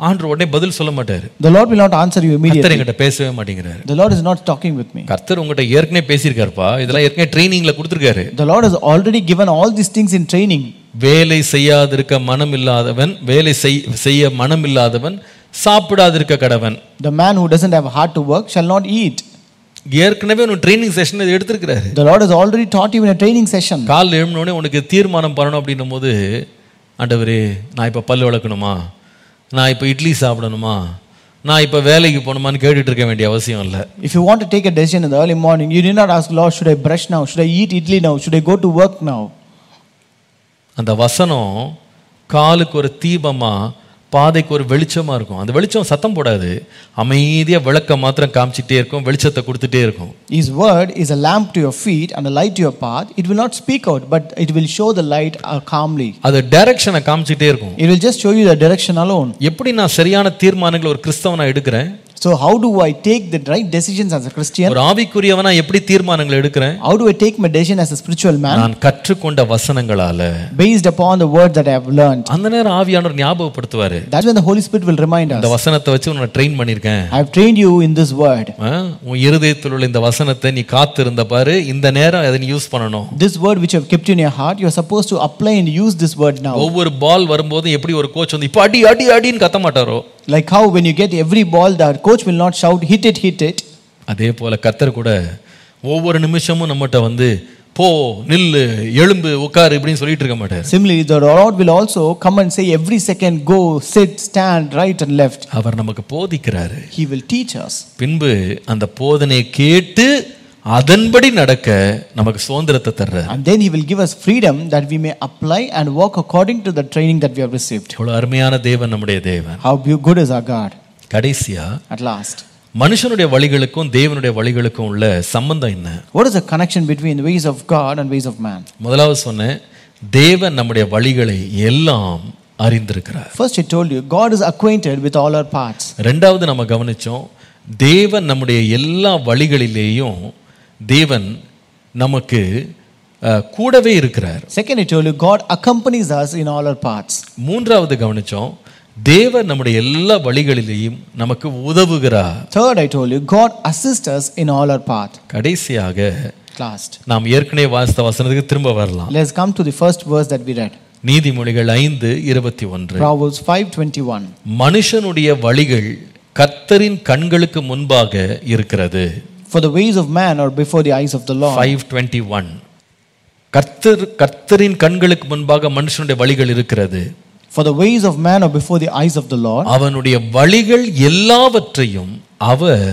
ஆண்டு உடனே பதில் சொல்ல மாட்டாரு The Lord will not answer you immediately. கர்த்தர் என்கிட்ட பேசவே மாட்டேங்கிறாரு The Lord is not talking with me. கர்த்தர் உங்ககிட்ட ஏற்கனவே பேசியிருக்காருப்பா இதெல்லாம் ஏற்கனவே ட்ரைனிங்ல கொடுத்துருக்காரு The Lord has already given all these things in training. வேலை செய்யாதிருக்க மனம் இல்லாதவன் வேலை செய்- செய்ய மனம் இல்லாதவன் சாப்பிடாதிருக்க கடவன் The man who doesn't have a heart to work shall not eat. ஏற்கனவே உன் ட்ரைனிங் செஷன் எடுத்திருக்கிறாரு The Lord has already taught you in a training session. கால் எழும்பினோடனே உனக்கு தீர்மானம் பண்ணணும் அப்படின்னும் போது ஆண்டவரே நான் இப்போ பல் விளக்கணுமா நான் இப்போ இட்லி சாப்பிடணுமா நான் இப்போ வேலைக்கு போகணுமான்னு கேட்டுட்டு இருக்க வேண்டிய அவசியம் இல்லை If you want to take a decision in the early morning, you need not ask, Lord, should I brush now? Should I eat idli now? Should I go to work now? அந்த வசனம் காலுக்கு ஒரு தீபமா பாதைக்கு ஒரு வெளிச்சமா இருக்கும் அந்த வெளிச்சம் சத்தம் போடாது அமைதியா விளக்க மாத்திரம் காமிச்சிட்டே இருக்கும் வெளிச்சத்தை கொடுத்துட்டே இருக்கும் His word is a lamp to your feet and a light to your path. It will not speak out, but it will show the light uh, calmly. அது டைரக்ஷனை காமிச்சிட்டே இருக்கும் It will just show you the direction alone. எப்படி நான் சரியான தீர்மானங்களை ஒரு கிறிஸ்தவனா எடுக்கிறேன் So, how do I take the right decisions as a Christian? ஒரு ஆவிக்குரியவனா எப்படி தீர்மானங்களை எடுக்கிறேன் How do I take my decision as a spiritual man? நான் கற்றுக்கொண்ட வசனங்களால Based upon the words that I have learned. அந்த நேரம் ஆவியானவர் ஞாபகப்படுத்துவாரு That's when the Holy Spirit will remind இந்த us. வசனத்தை வச்சு உன்னை ட்ரெயின் பண்ணியிருக்கேன் I have trained you in this word. ஆ, உன் இருதயத்தில் உள்ள இந்த வசனத்தை நீ காத்திருந்த பாரு இந்த நேரம் அதை நீ யூஸ் பண்ணணும் This word which you have kept in your heart, you are supposed to apply and use this word now. ஒவ்வொரு பால் வரும்போதும் எப்படி ஒரு கோச் வந்து இப்போ அடி அடி அடின்னு கத்த மாட்டாரோ Like how when you get every ball, the coach will not shout, hit it, hit it. அதே போல கத்தர் கூட ஒவ்வொரு நிமிஷமும் நம்மகிட்ட வந்து போ நில்லு எழும்பு உட்காரு இப்படின்னு சொல்லிட்டு இருக்க மாட்டார் Similarly, the Lord will also come and say every second, go, sit, stand, right and left. அவர் நமக்கு போதிக்கிறாரு He will teach us. பின்பு அந்த போதனையை கேட்டு அதன்படி நடக்க நமக்கு சுதந்திரத்தை தர்றார் And then He will give us freedom that we may apply and walk according to the training that we have received. எவ்வளவு அருமையான தேவன் நம்முடைய தேவன் How beau- good is our God கடைசியா at last. மனுஷனுடைய வழிகளுக்கும் தேவனுடைய வழிகளுக்கும் உள்ள சம்பந்தம் என்ன What is the connection between the ways of God and ways of man? முதலாவது சொன்னேன் தேவன் நம்முடைய வழிகளை எல்லாம் அறிந்திருக்கிறார் First, I told you, God is acquainted with all our paths. ரெண்டாவது நம்ம கவனிச்சோம் தேவன் நம்முடைய எல்லா வழிகளிலேயும் தேவன் நமக்கு அஹ், கூடவே இருக்கிறார் Second, I told you, God accompanies us in all our paths. மூன்றாவது கவனிச்சோம் தேவன் நம்முடைய எல்லா வழிகளிலேயும் நமக்கு உதவுகிறார் Third, I told you, God assists us in all our path. கடைசியாக Last, நாம் ஏற்கனவே வாசித்த வசனத்துக்கு திரும்ப வரலாம் let's come to the first verse that we read. நீதிமொழிகள் ஐந்து இருபத்தி ஒன்று Proverbs 5:21. மனுஷனுடைய வழிகள் கர்த்தரின் கண்களுக்கு முன்பாக இருக்கிறது For the ways of man are before the eyes of the Lord. Five twenty one கர்த்தர் கர்த்தரின் கண்களுக்கு முன்பாக மனுஷனுடைய வழிகள் இருக்கிறது For the ways of man are before the eyes of the Lord. அவனுடைய வழிகள் எல்லாவற்றையும் அவர்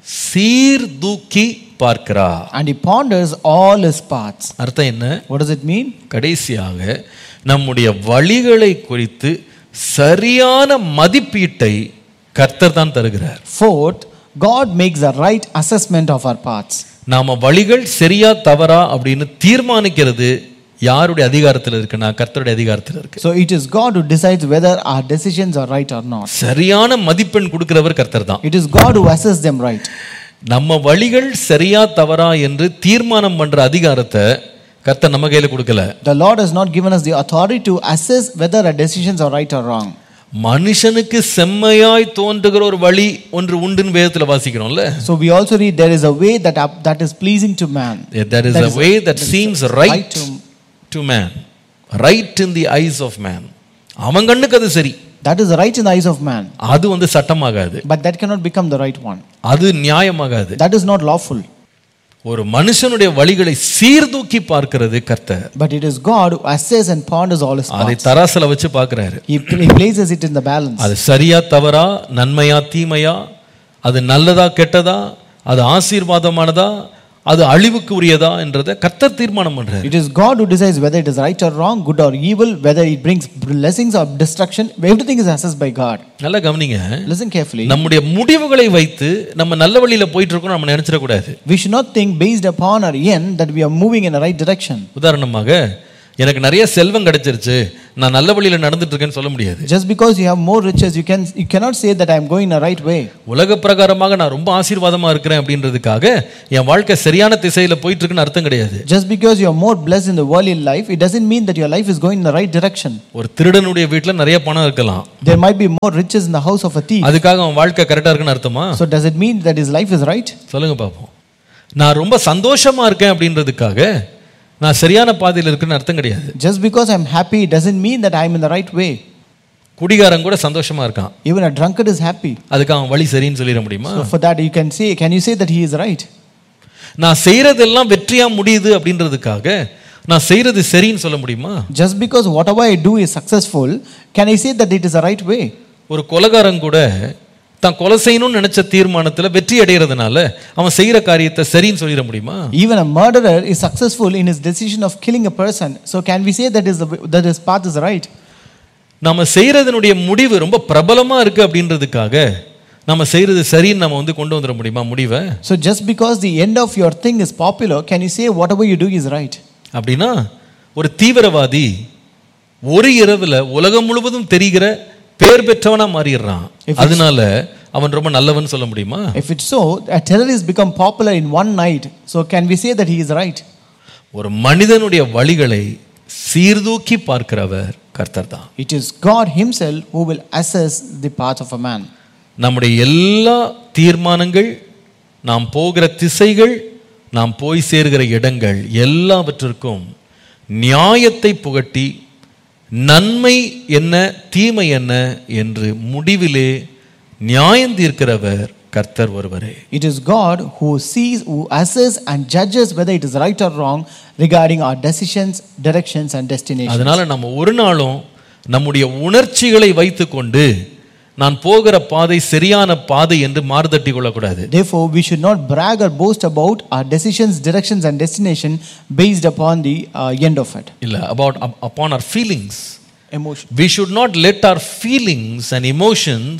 சீர்தூக்கி பார்க்கிறார் And he ponders all his paths. அர்த்தம் என்ன What does it mean? கடைசியாக நம்முடைய வழிகளை குறித்து சரியான மதிப்பீட்டை கர்த்தர் தான் தருகிறார் Fourth, God makes the right assessment of our paths. நாம வழிகள் சரியா தவறா அப்படின்னு தீர்மானிக்கிறது யாருடைய அதிகாரத்தில் இருக்குன்னா கர்த்தருடைய அதிகாரத்தில் இருக்கு So it is God who decides whether our decisions are right or not. சரியான மதிப்பெண் கொடுக்கிறவர் கர்த்தர் தான் It is God who assesses them right. நம்ம வழிகள் சரியா தவறா என்று தீர்மானம் பண்ற அதிகாரத்தை கர்த்தர் நம்ம கையில கொடுக்கல The Lord has not given us the authority to assess whether our decisions are right or wrong. மனுஷனுக்கு செம்மையாய் தோன்றுகிற ஒரு வழி ஒன்று உண்டுன்னு வேதத்துல வாசிக்கிறோம்ல So we also read there is a way that up, that is pleasing to man. there is That a is- way that seems right right to- to man right in the eyes of man அவன் கண்ணுக்கு அது சரி That is right in the eyes of man, அது வந்து சட்டமாகாது but that cannot become the right one. அது நியாயமாகாது That is not lawful. ஒரு மனுஷனுடைய வழிகளை சீர்தூக்கி பார்க்கிறது கர்த்தர் But it is God who assesses and ponders all his அதை paths. தராசுல வச்சு பார்க்கிறாரு He, he places it in the balance. அது சரியா தவறா நன்மையா தீமையா அது நல்லதா கெட்டதா அது ஆசீர்வாதமானதா அது அழிவுக்கு உரியதா என்றதை கர்த்தர் தீர்மானம் பண்றாரு It is God who decides whether it is right or wrong, good or evil, whether it brings blessings or destruction. Everything is assessed by God. நல்லா கவனிங்க Listen carefully. நம்முடைய முடிவுகளை வைத்து நம்ம நல்ல வழியில போயிட்டு இருக்கோம் நம்ம நினைச்சிடக்கூடாது We should not think based upon our end that we are moving in the right direction. உதாரணமாக எனக்கு நிறைய செல்வம் கிடைச்சிருச்சு நான் நல்ல வழியில நடந்துட்டு இருக்கேன்னு சொல்ல முடியாது Just because you have more riches, you can you cannot say that I am going the right way. உலக பிரகாரமாக நான் ரொம்ப ஆசீர்வாதமா இருக்கிறேன் அப்படின்றதுக்காக என் வாழ்க்கை சரியான திசையில போயிட்டு இருக்குன்னு அர்த்தம் கிடையாது Just because you are more blessed in the worldly life, it doesn't mean that your life is going in the right direction. ஒரு திருடனுடைய வீட்டுல நிறைய பணம் இருக்கலாம் There might be more riches in the house of a thief. அதுக்காக அவன் வாழ்க்கை கரெக்டா இருக்குன்னு அர்த்தமா So does it mean that his life is right? சொல்லுங்க பார்ப்போம் நான் ரொம்ப சந்தோஷமா இருக்கேன் அப்படின்றதுக்காக நான் சரியான பாதையில் இருக்குன்னு அர்த்தம் கிடையாது Just because I'm happy it doesn't mean that I'm in the right way. குடிகாரன் கூட சந்தோஷமா இருக்கான் Even a drunkard is happy. அதுக்கு அவன் வழி சரின்னு சொல்லிட முடியுமா So for that you can say, can you say that he is right? நான் செய்யறதெல்லாம் வெற்றியா முடியுது அப்படின்றதுக்காக நான் செய்யறது சரின்னு சொல்ல முடியுமா Just because whatever I do is successful, can I say that it is the right way? ஒரு கொலகாரன் கூட தான் கொலை செய்யணும்னு நினைச்ச தீர்மானத்துல வெற்றி அடைகிறதுனால அவன் செய்யற காரியத்தை சரின்னு சொல்லிட முடியுமா Even a murderer is successful in his decision of killing a person. So can we say that is the, that his path is right? நம்ம செய்யறதனுடைய முடிவு ரொம்ப பிரபலமா இருக்கு அப்படின்றதுக்காக நம்ம செய்யறது சரின்னு நம்ம வந்து கொண்டு வந்துட முடியுமா முடிவை So just because the end of your thing is popular, can you say whatever you do is right? அப்படின்னா ஒரு தீவிரவாதி ஒரு இரவுல உலகம் முழுவதும் தெரிகிற பேர் பெற்றவனா மாறிடுறான் அதனால அவன் ரொம்ப நல்லவன் சொல்ல முடியுமா If it's so, a terrorist become popular in one night. So can we say that he is right? ஒரு மனிதனுடைய வழிகளை சீர்தூக்கி பார்க்கிறவர் கர்த்தர் தான் It is God Himself who will assess the path of a man. நம்முடைய எல்லா தீர்மானங்கள் நாம் போகிற திசைகள் நாம் போய் சேர்கிற இடங்கள் எல்லாவற்றிற்கும் நியாயத்தை புகட்டி நன்மை என்ன தீமை என்ன என்று முடிவிலே நியாயம் தீர்க்கிறவர் கர்த்தர் ஒருவரே It is God who sees, who assesses and judges whether it is right or wrong regarding our decisions, directions, and destinations. அதனால நம்ம ஒரு நாளும் நம்முடைய உணர்ச்சிகளை வைத்துக்கொண்டு நான் போகிற பாதை சரியான பாதை என்று மாறுதட்டி கொள்ளக்கூடாது Therefore, we should not brag or boast about our decisions, directions, and destination based upon the uh, end of it. இல்ல about upon our feelings Emotion. we should not let our feelings and emotions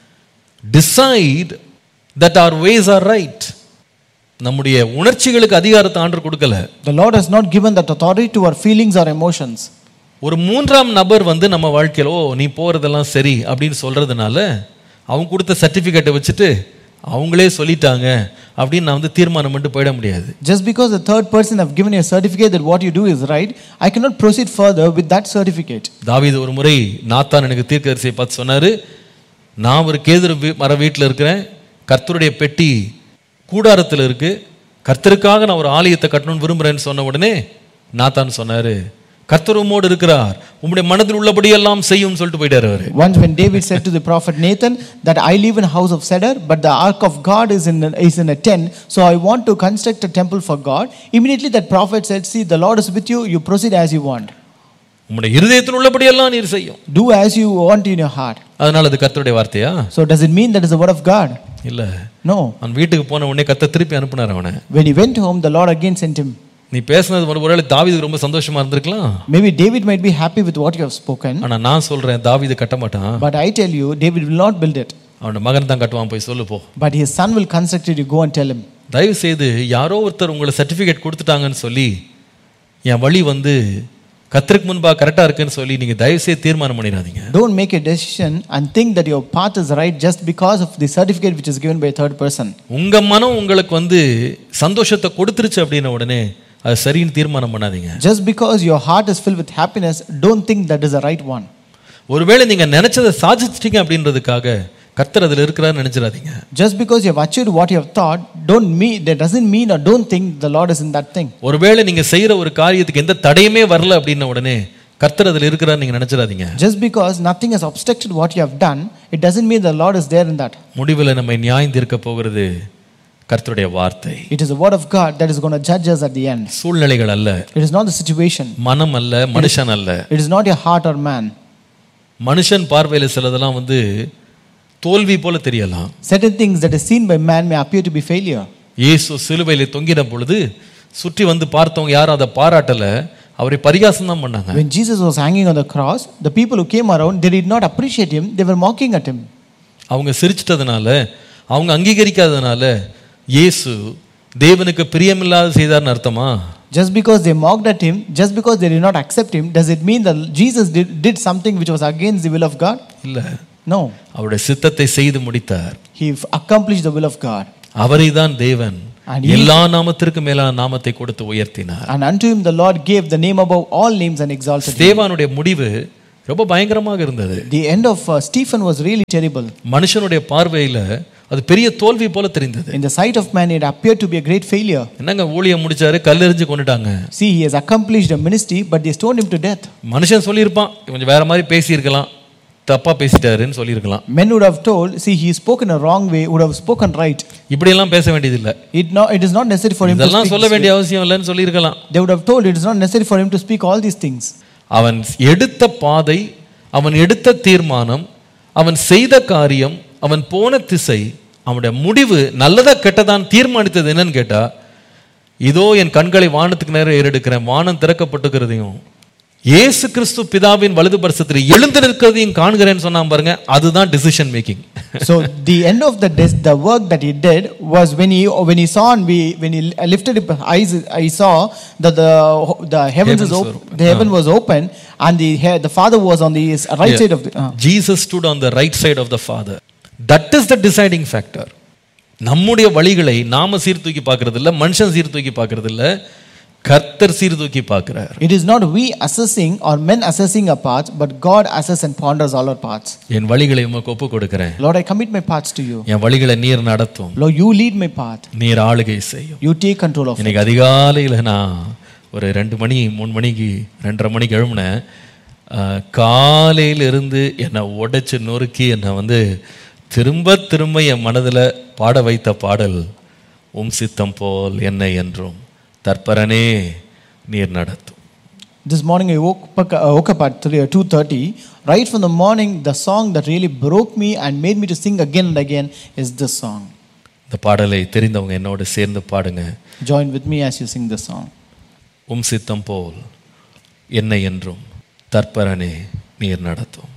decide that our ways are right நம்முடைய உணர்ச்சிகளுக்கு அதிகாரத்தை ஆண்டர் கொடுக்கல The Lord has not given that authority to our feelings or emotions. ஒரு மூன்றாம் நபர் வந்து நம்ம வாழ்க்கையில ஓ நீ போறதெல்லாம் சரி அப்படின்னு சொல்றதுனால அவங்க கொடுத்த சர்டிபிகேட்டை வச்சுட்டு அவங்களே சொல்லிட்டாங்க அப்படின்னு நான் வந்து தீர்மானம் பண்ணிட்டு போயிட முடியாது Just because the third person have given you a certificate that what you do is right, I cannot proceed further with that certificate. தாவீது ஒரு முறை நாத்தான் எனக்கு தீர்க்கதரிசியை பார்த்து சொன்னாரு நான் ஒரு கேதுரு வீ- மர வீட்டில் இருக்கிறேன் கர்த்தருடைய பெட்டி கூடாரத்தில் இருக்கு கர்த்தருக்காக நான் ஒரு ஆலயத்தை கட்டணும்னு விரும்புறேன்னு சொன்ன உடனே நாத்தான் சொன்னாரு கர்த்தர் உம்மோடு இருக்கிறார் உம்முடைய மனதில் உள்ளபடியெல்லாம் செய்யும்னு சொல்லிட்டு போயிட்டாரு அவரு Once when David said to the prophet Nathan that I live in a house of cedar, but the ark of God is in, is in a tent, so I want to construct a temple for God. Immediately that prophet said, see, the Lord is with you, you proceed as you want. உம்முடைய இருதயத்தில் உள்ளபடியெல்லாம் நீர் செய்யும் Do as you want in your heart. அதனால அது கர்த்தருடைய வார்த்தையா So does it mean that is the word of God? இல்ல No. அவன் வீட்டுக்கு போன உடனே கர்த்தர் திருப்பி அனுப்புனார் அவனை When he went home, the Lord again sent him. நீ பேசுனது ஒரு ஒருவேளை தாவீது ரொம்ப சந்தோஷமா இருந்திருக்கலாம் Maybe David might be happy with what you have spoken, ஆனா நான் சொல்றேன் தாவீது கட்ட மாட்டான் but I tell you, David will not build it. அவனோட மகன் தான் கட்டுவான் போய் சொல்லு போ But his son will construct it, you go and tell him. தயவு செய்து யாரோ ஒருத்தர் உங்களை சர்டிஃபிகேட் கொடுத்துட்டாங்கன்னு சொல்லி என் வழி வந்து கத்திற்கு முன்பா கரெக்டாக இருக்குன்னு சொல்லி நீங்கள் தயவு செய்து தீர்மானம் பண்ணிடாதீங்க Don't make a decision and think that your path is right just because of the certificate which is given by a third person. உங்க மனம் உங்களுக்கு வந்து சந்தோஷத்தை கொடுத்துருச்சு அப்படின்ன உடனே அது சரின்னு தீர்மானம் பண்ணாதீங்க Just because your heart is filled with happiness, don't think that is the right one. ஒருவேளை நீங்க நினைச்சதை சாதிச்சிட்டீங்க அப்படின்றதுக்காக கர்த்தர் அதில் இருக்கிறான்னு நினைச்சிடாதீங்க Just because you have achieved what you have thought, don't mean that doesn't mean or don't think the Lord is in that thing. ஒருவேளை நீங்க செய்யற ஒரு காரியத்துக்கு எந்த தடையுமே வரல அப்படின்ன உடனே கர்த்தர் அதில் இருக்கிறான்னு நீங்க நினைச்சிடாதீங்க Just because nothing has obstructed what you have done, it doesn't mean the Lord is there in that. முடிவில் நம்மை நியாயம் தீர்க்க போகிறது கர்த்தருடைய வார்த்தை It is the word of God that is going to judge us at the end. சூழ்நிலைகள் அல்ல It is not the situation. மனம் அல்ல மனுஷன் அல்ல It is not your heart or man. மனுஷன் பார்வையில் சிலதெல்லாம் வந்து தோல்வி போல தெரியலாம் Certain things that is seen by man may appear to be failure. இயேசு சிலுவையில் தொங்கின பொழுது சுற்றி வந்து பார்த்தவங்க யாரும் அதை பாராட்டல அவரை பரிகாசம் தான் பண்ணாங்க When Jesus was hanging on the cross, the people who came around, they did not appreciate him, they were mocking at him. அவங்க சிரிச்சிட்டதுனால அவங்க அங்கீகரிக்காததுனால இயேசு தேவனுக்கு பிரியமில்லாத செய்தார்னு அர்த்தமா Just because they mocked at him, just because they did not accept him, does it mean that Jesus did, did something which was against the will of God? இல்ல No. அவருடைய சித்தத்தை செய்து முடித்தார் He f- accomplished the will of God. அவரை தான் தேவன் And he- எல்லா நாமத்திற்கும் மேலான நாமத்தை கொடுத்து உயர்த்தினார் And unto him the Lord gave the name above all names and exalted him. ஸ்தேவானுடைய முடிவு ரொம்ப பயங்கரமாக இருந்தது The end of uh, Stephen was really terrible. மனுஷனுடைய பார்வையில அது பெரிய தோல்வி போல தெரிந்தது In the sight of man, it appeared to be a great failure. என்னங்க ஊழியம் முடிச்சாரு கல்லெறிஞ்சு கொண்டுட்டாங்க See, he has accomplished a ministry, but they stoned him to death. மனுஷன் சொல்லியிருப்பான் கொஞ்சம் வேற மாதிரி பேசியிருக்கலாம் தப்பா பேசிட்டாருன்னு சொல்லியிருக்கலாம் Men would have told, see, he spoke in a wrong way, would have spoken right. இப்படியெல்லாம் பேச வேண்டியதில்லை It, no, it is not necessary for him to இதெல்லாம் speak. சொல்ல this way. வேண்டிய அவசியம் இல்லைன்னு சொல்லியிருக்கலாம் They would have told, it is not necessary for him to speak all these things. அவன் எடுத்த பாதை அவன் எடுத்த தீர்மானம் அவன் செய்த காரியம் அவன் போன திசை அவனுடைய முடிவு நல்லதா கெட்டதான் தீர்மானித்தது என்னன்னு கேட்டா இதோ என் கண்களை வானத்துக்கு நேரம் ஏறெடுக்கிறேன் வானம் திறக்கப்பட்டுக்கிறதையும் இயேசு கிறிஸ்து பிதாவின் வலது பரிசத்தில் எழுந்து நிற்கிறதையும் காண்கிறேன்னு சொன்னான் பாருங்க அதுதான் decision making so the end of the des- the work that he did was when he when he saw and we when he lifted up his eyes, I saw that the the heavens, is Heavens open, were- the heaven was open, and the he- the Father was on the right Yeah. side of the. uh, Jesus stood on the right side of the father that is the deciding factor நம்முடைய வழிகளை நாம சீர்தூக்கி பார்க்கறது இல்ல மனுஷன் சீர்தூக்கி பார்க்கறது இல்ல கர்த்தர் சீர்தூக்கி பார்க்கிறார் It is not we assessing or men assessing our paths, but God assesses and ponders all our paths. என் வழிகளை உமக்கு ஒப்பு கொடுக்கிறேன் Lord, I commit my paths to you. என் வழிகளை நீர் நடத்தும் Lord, you lead my path. நீர் ஆளுகை செய்யும் You take control of it. இன்னைக்கு அதிகாலையில் நான் ஒரு ரெண்டு மணி மூணு மணிக்கு ரெண்டரை மணிக்கு எழும்பினேன் அஹ், காலையில இருந்து என்னை உடைச்சு நொறுக்கி என்னை வந்து திரும்ப திரும்ப என் மனதில் பாட வைத்த பாடல் உம் சித்தம் போல் என்னை என்றும் தற்பரனே நீர் நடத்தும் This morning I woke up, uh, woke up at 3 or 2.30. Right from the morning, the song that really broke me and made me to sing again and again is this song. இந்த பாடலை தெரிந்தவங்க என்னோடு சேர்ந்து பாடுங்க Join with me as you sing this song. உம் சித்தம் போல் என்னை என்றும் தற்பரனே நீர் நடத்தும்